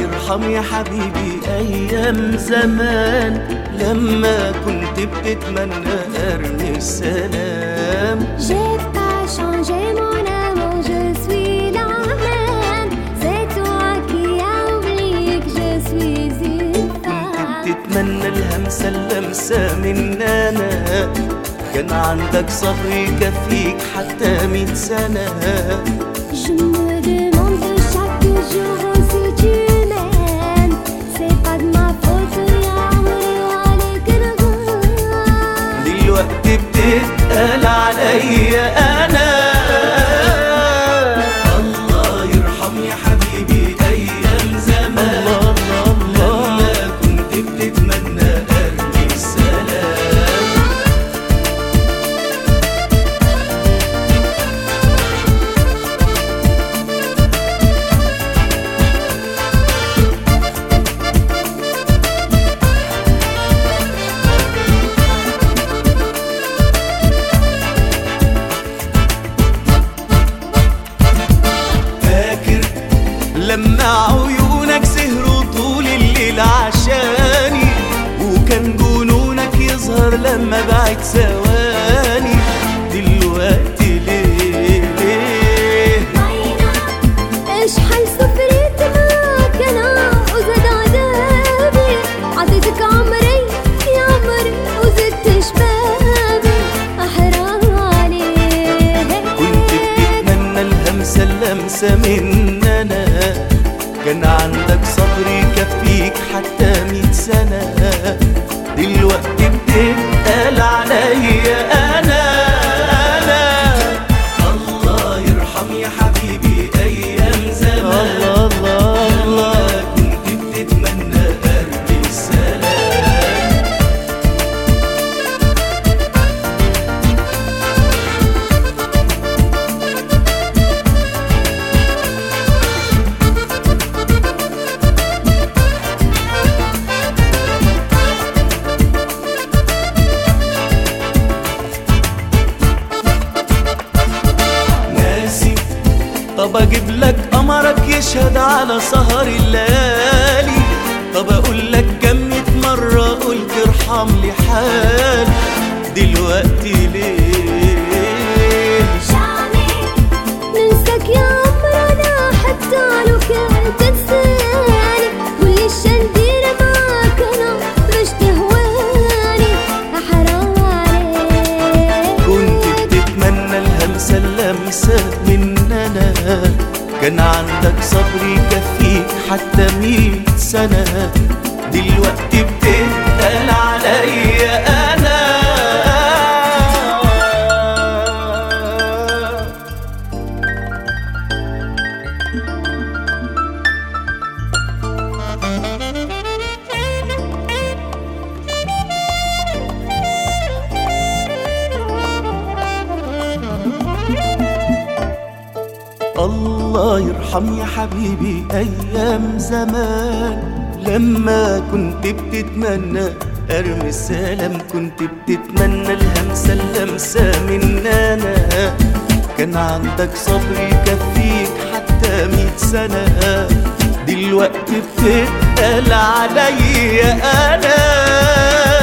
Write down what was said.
يرحم يا حبيبي أيام زمان لما كنت بتتمنى أرمي السلام J'ai pas changé mon amour, je suis la même. C'est toi qui as oublié que je suis une كنت femme. بتتمنى الهمسة اللمسة من أنا كان عندك صبر يكفيك حتى مية سنة Je me demande chaque jour si tu m'aimes. C'est pas de ma faute, يا عمري وعليك الغالي. دلوقتي بتتقال عليا أنا الله يرحم يا حبيبي أيام زمان الله الله لما كنت بتتمنى أرمي السلام فاكر لما عيونك سهروا طول الليل عشاني وكان جنونك يظهر لما بعد ثواني دلوقتي ليه ليه ايش حل سفريت معاك انا وزاد عذابي عطيتك عمري يا عمري وزدت شبابي حرام عليك كنت بتتمنى الهمسة اللمسة من أنا كان عندك صبر يكفيك حتى مية سنة دلوقتي بتتقال عليا أنا أنا الله يرحم يا حبيبي أيام زمان الله الله الله كنت بتتمنى أرمي السلام ناسي طب اجيب لك قمرك يشهد على سهر الليالي طب اقول لك كم مية مرة قلت ارحم لي حالي دلوقتي ليه ننساك يا عمرنا حتى لو كنت تنساني واللي ندير معاك انا باش تهواني حرام عليك كنت بتتمنى الهمسة اللمسة من أنا كان عندك صبر يكفيك حتى مية سنة دلوقتي بتتقال عليا أنا الله يرحم يا حبيبي أيام زمان لما كنت بتتمنى أرمي السلام كنت بتتمنى الهمسة اللمسة من أنا كان عندك صبر يكفيك حتى مية سنة دلوقتي بتتقال عليا أنا